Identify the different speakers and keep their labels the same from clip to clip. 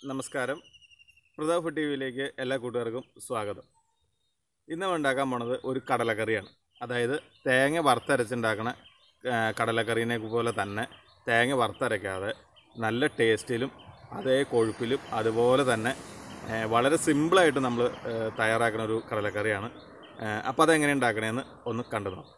Speaker 1: നമസ്കാരം പ്രതാപ് ടി വിയിലേക്ക് എല്ലാ കൂട്ടുകാർക്കും സ്വാഗതം ഇന്ന് നമ്മൾ ഉണ്ടാക്കാൻ പോണത് ഒരു കടലക്കറിയാണ് അതായത് തേങ്ങ വറുത്തരച്ചുണ്ടാക്കണ ആ, കടലക്കറീനെ പോലെ തന്നെ തേങ്ങ വറുത്തരയ്ക്കാതെ നല്ല ടേസ്റ്റിലും അതേ കൊഴുപ്പിലും അതുപോലെ തന്നെ ആ, വളരെ സിമ്പിളായിട്ട് നമ്മൾ തയ്യാറാക്കുന്ന ഒരു കടലക്കറിയാണ് അപ്പോൾ അതെങ്ങനെ ഉണ്ടാക്കണേന്ന് ഒന്ന് കണ്ടു നോക്കാം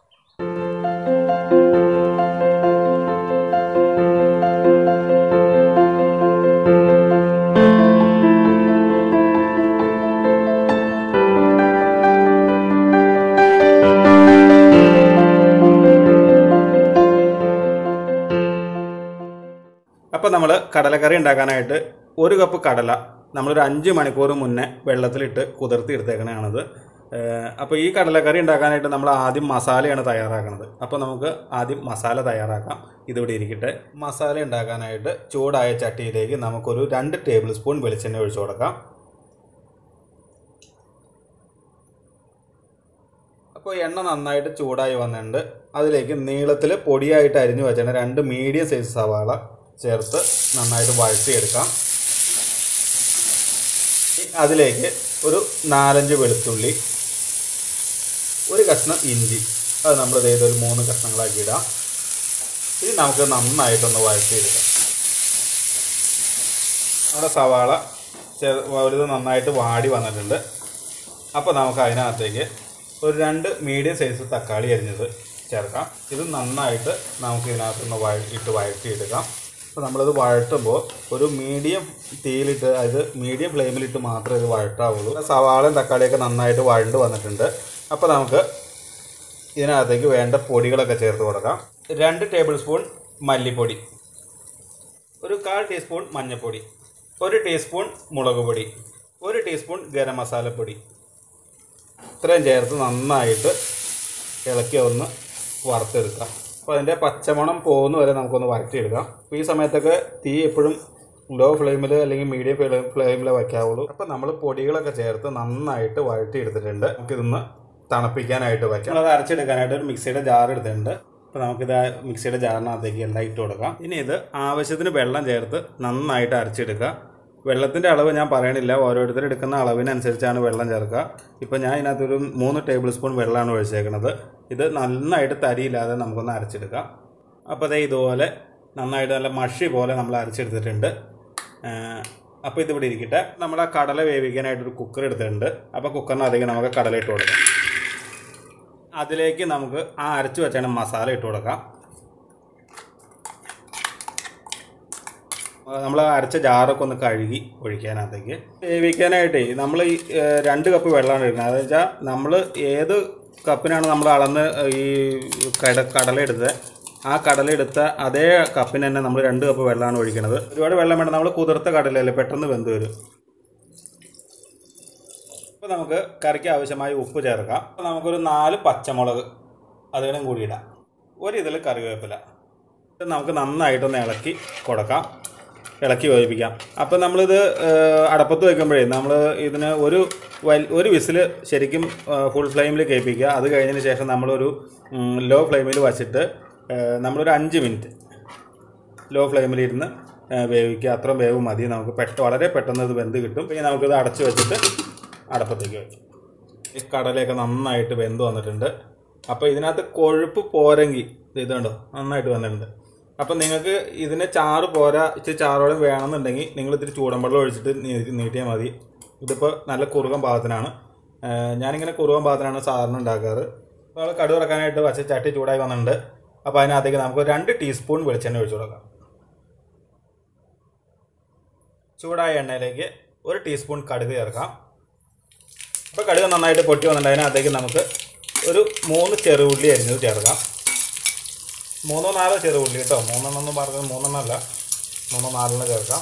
Speaker 1: അപ്പോൾ നമ്മൾ കടലക്കറി ഉണ്ടാക്കാനായിട്ട് ഒരു കപ്പ് കടല നമ്മളൊരു അഞ്ച് മണിക്കൂർ മുന്നേ വെള്ളത്തിലിട്ട് കുതിർത്തി എടുത്തേക്കണതാണത് അപ്പോൾ ഈ കടലക്കറി ഉണ്ടാക്കാനായിട്ട് നമ്മൾ ആദ്യം മസാലയാണ് തയ്യാറാക്കുന്നത് അപ്പോൾ നമുക്ക് ആദ്യം മസാല തയ്യാറാക്കാം ഇതിവിടെ ഇരിക്കട്ടെ മസാല ഉണ്ടാക്കാനായിട്ട് ചൂടായ ചട്ടിയിലേക്ക് നമുക്കൊരു രണ്ട് ടേബിൾ സ്പൂൺ വെളിച്ചെണ്ണ ഒഴിച്ചു കൊടുക്കാം അപ്പോൾ എണ്ണ നന്നായിട്ട് ചൂടായി വന്നിട്ടുണ്ട് അതിലേക്ക് നീളത്തിൽ പൊടിയായിട്ട് അരിഞ്ഞു വെച്ചിട്ട് രണ്ട് മീഡിയം സൈസ് സവാള ചേർത്ത് നന്നായിട്ട് വഴറ്റിയെടുക്കാം ഇനി അതിലേക്ക് ഒരു നാലഞ്ച് വെളുത്തുള്ളി ഒരു കഷ്ണം ഇഞ്ചി അത് നമ്മൾ ചെയ്ത് ഒരു മൂന്ന് കഷ്ണങ്ങളാക്കി ഇടാം ഇനി നമുക്ക് നന്നായിട്ടൊന്ന് വഴറ്റിയെടുക്കാം നമ്മുടെ സവാള ചെറു ഒരു നന്നായിട്ട് വാടി വന്നിട്ടുണ്ട് അപ്പോൾ നമുക്ക് അതിനകത്തേക്ക് ഒരു രണ്ട് മീഡിയം സൈസ് തക്കാളി അരിഞ്ഞത് ചേർക്കാം ഇത് നന്നായിട്ട് നമുക്ക് ഇതിനകത്തുനിന്ന് വഴ ഇട്ട് വഴറ്റിയെടുക്കാം അപ്പോൾ നമ്മളിത് വഴട്ടുമ്പോൾ ഒരു മീഡിയം തീയിലിട്ട് അതായത് മീഡിയം ഫ്ലെയിമിലിട്ട് മാത്രമേ ഇത് വഴട്ടാവുള്ളൂ സവാളയും തക്കാളിയൊക്കെ നന്നായിട്ട് വഴണ്ട് വന്നിട്ടുണ്ട് അപ്പോൾ നമുക്ക് ഇതിനകത്തേക്ക് വേണ്ട പൊടികളൊക്കെ ചേർത്ത് കൊടുക്കാം രണ്ട് ടേബിൾ സ്പൂൺ മല്ലിപ്പൊടി ഒരു കാൽ ടീസ്പൂൺ മഞ്ഞൾപ്പൊടി ഒരു ടീസ്പൂൺ മുളക് പൊടി ഒരു ടീസ്പൂൺ ഗരം മസാലപ്പൊടി ഇത്രയും ചേർത്ത് നന്നായിട്ട് ഇളക്കി ഒന്ന് വറുത്തെടുക്കാം അപ്പോൾ അതിൻ്റെ പച്ചമണം പോകുന്ന വരെ നമുക്കൊന്ന് വരട്ടിയെടുക്കാം അപ്പോൾ ഈ സമയത്തൊക്കെ തീ എപ്പോഴും ലോ ഫ്ലെയിമിൽ അല്ലെങ്കിൽ മീഡിയം ഫ്ലെയിമിൽ വയ്ക്കാവുള്ളൂ അപ്പോൾ നമ്മൾ പൊടികളൊക്കെ ചേർത്ത് നന്നായിട്ട് വഴട്ടിയെടുത്തിട്ടുണ്ട് നമുക്കിതൊന്ന് തണുപ്പിക്കാനായിട്ട് വയ്ക്കാം അത് അരച്ചെടുക്കാനായിട്ട് ഒരു മിക്സിയുടെ ജാർ എടുത്തിട്ടുണ്ട് അപ്പോൾ നമുക്കിത് ആ മിക്സിയുടെ ജാറിനകത്തേക്ക് എല്ലാം ഇട്ട് കൊടുക്കാം ഇനി ഇത് ആവശ്യത്തിന് വെള്ളം ചേർത്ത് നന്നായിട്ട് അരച്ചെടുക്കുക വെള്ളത്തിൻ്റെ അളവ് ഞാൻ പറയണില്ല ഓരോരുത്തർ എടുക്കുന്ന അളവിനനുസരിച്ചാണ് വെള്ളം ചേർക്കുക ഇപ്പോൾ ഞാൻ ഇതിനകത്തൊരു മൂന്ന് ടേബിൾ സ്പൂൺ വെള്ളമാണ് ഒഴിച്ചേക്കുന്നത് ഇത് നന്നായിട്ട് തരിയില്ലാതെ നമുക്കൊന്ന് അരച്ചെടുക്കാം അപ്പോൾ അതേ ഇതുപോലെ നന്നായിട്ട് നല്ല മഷി പോലെ നമ്മൾ അരച്ചെടുത്തിട്ടുണ്ട് അപ്പോൾ ഇതിവിടെ ഇരിക്കട്ടെ നമ്മൾ ആ കടല വേവിക്കാനായിട്ടൊരു കുക്കർ എടുത്തിട്ടുണ്ട് അപ്പോൾ കുക്കറിനകത്തേക്ക് നമുക്ക് കടല ഇട്ട് കൊടുക്കാം അതിലേക്ക് നമുക്ക് ആ അരച്ച് വെച്ചാണ് മസാല ഇട്ട് കൊടുക്കാം നമ്മൾ അരച്ച ജാറൊക്കെ ഒന്ന് കഴുകി ഒഴിക്കാനകത്തേക്ക് വേവിക്കാനായിട്ടേ നമ്മൾ ഈ ഏഹ്, രണ്ട് കപ്പ് വെള്ളമാണ് എടുക്കുന്നത് അതെന്ന് വെച്ചാൽ നമ്മൾ ഏത് കപ്പിനാണ് നമ്മൾ അളന്ന് ഈ കട കടല എടുത്തത് ആ കടല എടുത്ത അതേ കപ്പിന് തന്നെ നമ്മൾ രണ്ട് കപ്പ് വെള്ളമാണ് ഒഴിക്കുന്നത് ഒരുപാട് വെള്ളം വേണ്ട നമ്മൾ കുതിർത്ത കടലല്ലേ പെട്ടെന്ന് വെന്ത് വരും അപ്പോൾ നമുക്ക് കറിക്ക് ആവശ്യമായ ഉപ്പ് ചേർക്കാം അപ്പോൾ നമുക്കൊരു നാല് പച്ചമുളക് അതിനും കൂടി ഇടാം ഒരു ഇതിൽ കറിവേപ്പില ഇത് നമുക്ക് നന്നായിട്ടൊന്ന് ഇളക്കി കൊടുക്കാം ഇളക്കി യോജിപ്പിക്കാം അപ്പോൾ നമ്മളിത് ഏഹ്, അടപ്പത്ത് വെക്കുമ്പോഴേ നമ്മൾ ഇതിന് ഒരു വൽ ഒരു വിസിൽ ശരിക്കും ഏഹ്, ഫുൾ ഫ്ലെയിമിൽ കേൾപ്പിക്കുക അത് കഴിഞ്ഞതിന് ശേഷം നമ്മളൊരു ഉം, ലോ ഫ്ലെയിമിൽ വച്ചിട്ട് ഏഹ്, നമ്മളൊരു അഞ്ച് മിനിറ്റ് ലോ ഫ്ലെയിമിലിരുന്ന് ഏഹ്, വേവിക്കുക അത്രയും വേവ് മതി നമുക്ക് പെട്ട വളരെ പെട്ടെന്ന് ഇത് വെന്ത് കിട്ടും പിന്നെ നമുക്കിത് അടച്ച് വെച്ചിട്ട് അടപ്പത്തേക്ക് വയ്ക്കും ഈ കടലയൊക്കെ നന്നായിട്ട് വെന്ത് വന്നിട്ടുണ്ട് അപ്പോൾ ഇതിനകത്ത് കൊഴുപ്പ് പോരെങ്കിൽ ഇത് ഇതുണ്ടോ നന്നായിട്ട് വന്നിട്ടുണ്ട് അപ്പം നിങ്ങൾക്ക് ഇതിന് ചാറ് പോരാ ഇച്ചിരി ചാറോളം വേണമെന്നുണ്ടെങ്കിൽ നിങ്ങൾ ഇത്തിരി ചൂടൻവെള്ളം ഒഴിച്ചിട്ട് നീ- നീട്ടിയാൽ മതി ഇതിപ്പോൾ നല്ല കുറുകൻ പാകത്തിനാണ് ഏഹ് ഞാനിങ്ങനെ കുറുകൻ പാകത്തിനാണ് സാധാരണ ഉണ്ടാക്കാറ് അപ്പോൾ നമ്മൾ കടുക് ഇറക്കാനായിട്ട് വച്ച ചട്ടി ചൂടായി വന്നിട്ടുണ്ട് അപ്പോൾ അതിനകത്തേക്ക് നമുക്ക് രണ്ട് ടീസ്പൂൺ വെളിച്ചെണ്ണ ഒഴിച്ചു കൊടുക്കാം ചൂടായ എണ്ണയിലേക്ക് ഒരു ടീസ്പൂൺ കടുക് ചേർക്കാം അപ്പോൾ കടുക് നന്നായിട്ട് പൊട്ടി വന്നിട്ട് അതിനകത്തേക്ക് നമുക്ക് ഒരു മൂന്ന് ചെറുഉള്ളി അരിഞ്ഞത് ചേർക്കാം മൂന്നോ നാലോ ചെറുഉള്ളി കേട്ടോ മൂന്നെണ്ണം പറഞ്ഞത് മൂന്നെണ്ണമല്ല മൂന്നോ നാലെണ്ണം ചേർക്കാം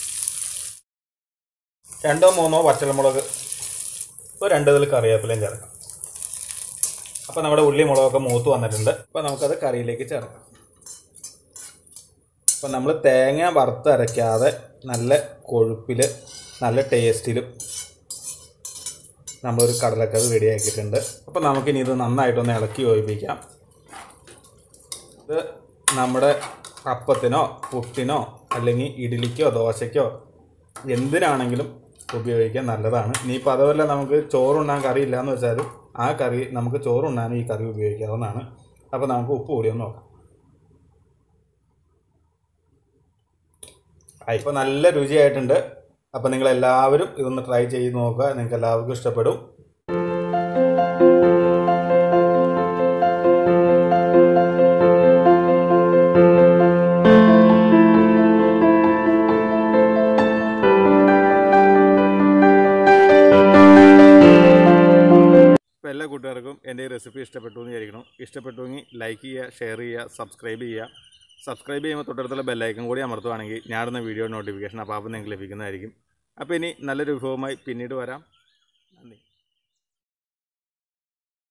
Speaker 1: രണ്ടോ മൂന്നോ പച്ചമുളക് ഇപ്പോൾ രണ്ട് ഇതിൽ കറിവേപ്പിലയും ചേർക്കാം അപ്പോൾ നമ്മുടെ ഉള്ളി മുളകൊക്കെ മൂത്ത് വന്നിട്ടുണ്ട് അപ്പോൾ നമുക്കത് കറിയിലേക്ക് ചേർക്കാം അപ്പോൾ നമ്മൾ തേങ്ങ വറുത്തരയ്ക്കാതെ നല്ല കൊഴുപ്പിൽ നല്ല ടേസ്റ്റിലും നമ്മളൊരു കടലക്കറി റെഡിയാക്കിയിട്ടുണ്ട് അപ്പോൾ നമുക്കിനി ഇത് നന്നായിട്ടൊന്ന് ഇളക്കി യോജിപ്പിക്കാം ഇത് നമ്മുടെ അപ്പത്തിനോ പുട്ടിനോ അല്ലെങ്കിൽ ഇഡ്ഡലിക്കോ ദോശയ്ക്കോ എന്തിനാണെങ്കിലും ഉപയോഗിക്കാൻ നല്ലതാണ് ഇനിയിപ്പോൾ അതുപോലെ നമുക്ക് ചോറുണ്ണാൻ കറി ഇല്ലയെന്ന് വെച്ചാൽ ആ കറി നമുക്ക് ചോറുണ്ണാൻ ഈ കറി ഉപയോഗിക്കാവുന്നതാണ് അപ്പോൾ നമുക്ക് ഉപ്പ് കൂടി ഒന്ന് നോക്കാം ആ ഇപ്പോൾ നല്ല രുചിയായിട്ടുണ്ട് അപ്പോൾ നിങ്ങൾ എല്ലാവരും ഇതൊന്ന് ട്രൈ ചെയ്ത് നോക്കുക നിങ്ങൾക്ക് എല്ലാവർക്കും ഇഷ്ടപ്പെടും അപ്പോൾ എല്ലാ കൂട്ടുകാർക്കും എൻ്റെ ഈ റെസിപ്പി ഇഷ്ടപ്പെട്ടു എന്ന് വിചാരിക്കണം ഇഷ്ടപ്പെട്ടുവെങ്കിൽ ലൈക്ക് ചെയ്യുക ഷെയർ ചെയ്യുക സബ്സ്ക്രൈബ് ചെയ്യുക സബ്സ്ക്രൈബ് ചെയ്യുമ്പോൾ തൊട്ടടുത്തുള്ള ബെല്ലൈക്കൺ കൂടി അമർത്തുവാണെങ്കിൽ ഞാനിടുന്ന വീഡിയോ നോട്ടിഫിക്കേഷൻ അപ്പോൾ അപ്പോൾ നിങ്ങൾക്ക് ലഭിക്കുന്നതായിരിക്കും അപ്പോൾ ഇനി നല്ലൊരു വിഭവമായി പിന്നീട് വരാം